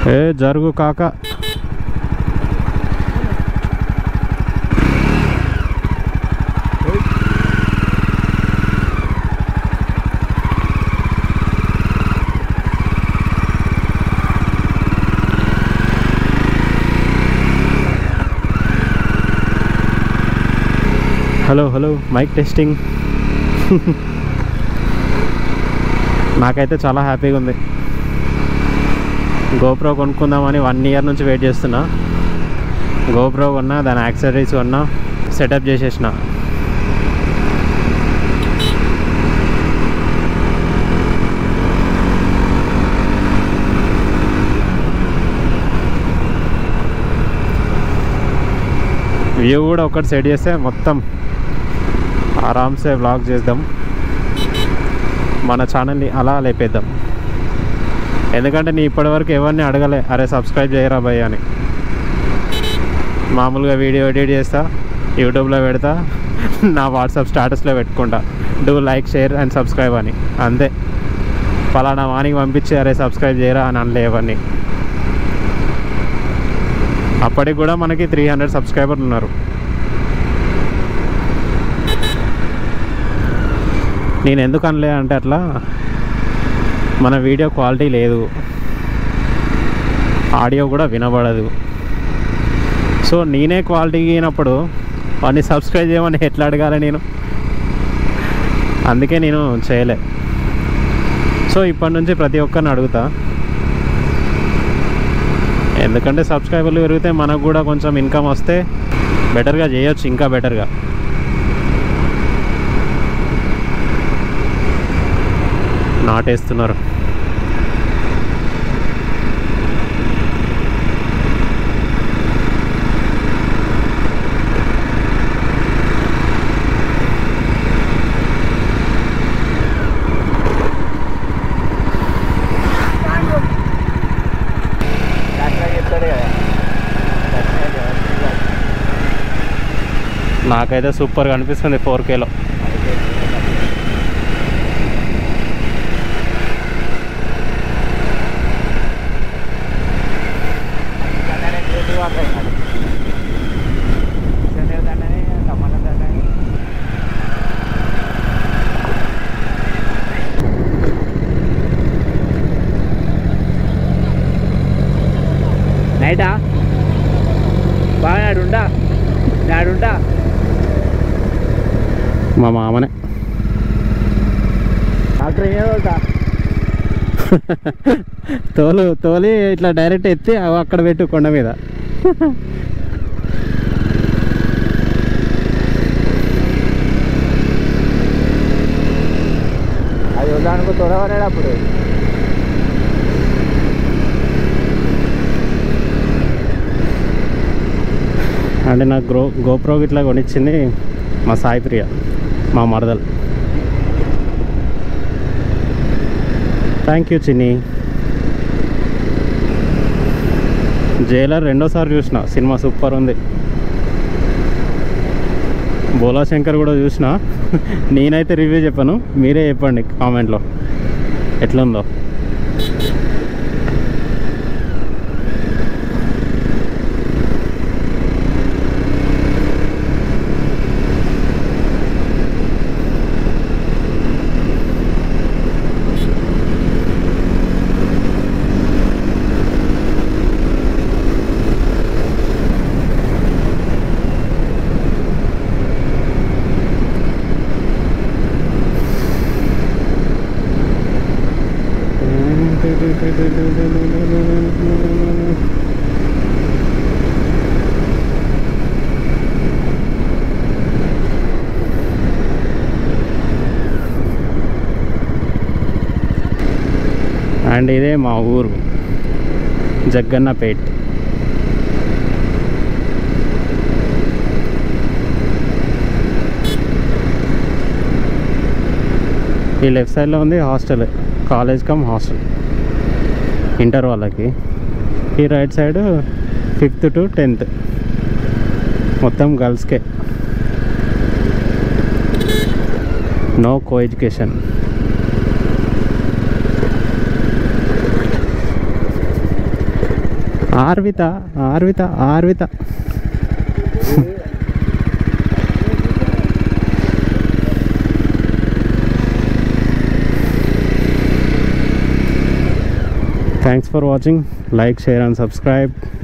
ఏ జరుగు కాక hello hello mic testing నాకైతే చాలా హ్యాపీగా ఉంది గోప్రో కొనుక్కుందామని వన్ ఇయర్ నుంచి వెయిట్ చేస్తున్నా గోప్రో కొన్నా దాని యాక్సెసరీస్ కొన్నా సెటప్ చేసేసిన వ్యూ కూడా ఒకటి సెట్ చేస్తే మొత్తం ఆరామ్సే వ్లాగ్ చేద్దాం మన ఛానల్ని అలా లేపేద్దాం ఎందుకంటే నీ ఇప్పటివరకు ఎవరిని అడగలే అరే సబ్స్క్రైబ్ చేయరా భయ్ అని మామూలుగా వీడియో ఎడిట్ చేస్తా యూట్యూబ్లో పెడతా నా వాట్సాప్ స్టాటస్లో పెట్టుకుంటా do like share and subscribe అని అంతే ఫలానా వానికి పంపించి అరే సబ్స్క్రైబ్ చేయరా అని అనలే ఎవరిని అప్పటికి కూడా మనకి త్రీ హండ్రెడ్ సబ్స్క్రైబర్లు ఉన్నారు నేను ఎందుకు అనలే అంటే అట్లా మన వీడియో క్వాలిటీ లేదు ఆడియో కూడా వినబడదు సో నేనే క్వాలిటీ అయినప్పుడు వాడిని సబ్స్క్రైబ్ చేయమని ఎట్లా అడగాలి నేను అందుకే నేను చేయలే సో ఇప్పటి నుంచి ప్రతి ఒక్కరిని అడుగుతా ఎందుకంటే సబ్స్క్రైబర్లు పెరిగితే మనకు కూడా కొంచెం ఇన్కమ్ వస్తే బెటర్గా చేయొచ్చు ఇంకా బెటర్గా నాటేస్తున్నారు నాకైతే సూపర్గా అనిపిస్తుంది ఫోర్ కేలో నైటా బాగా నాడుంటా నాడుంటా మా మామనే డాక్టర్ ఏం వెళ్తా తోలు తోలి ఇట్లా డైరెక్ట్ ఎత్తి అవి అక్కడ పెట్టు కొండ మీద అది వదానికి త్వరవరాడు అప్పుడు అంటే నాకు గ్రో గోప్రో ఇట్లా కొనిచ్చింది మా సాయి ప్రియ మా మరదలు థ్యాంక్ యూ చిన్ని జైలర్ రెండోసారి చూసిన సినిమా సూపర్ ఉంది బోలా శంకర్ కూడా చూసిన నేనైతే రివ్యూ చెప్పాను మీరే చెప్పండి కామెంట్లో ఎట్లుందో అండ్ ఇదే మా ఊరు జగ్గన్నపేట్ ఈ లెఫ్ట్ సైడ్లో ఉంది hostel college cum hostel inter వాళ్ళకి ఈ right side fifth to tenth మొత్తం గర్ల్స్కే no co education Arvitha Arvitha Arvitha thanks for watching like share and subscribe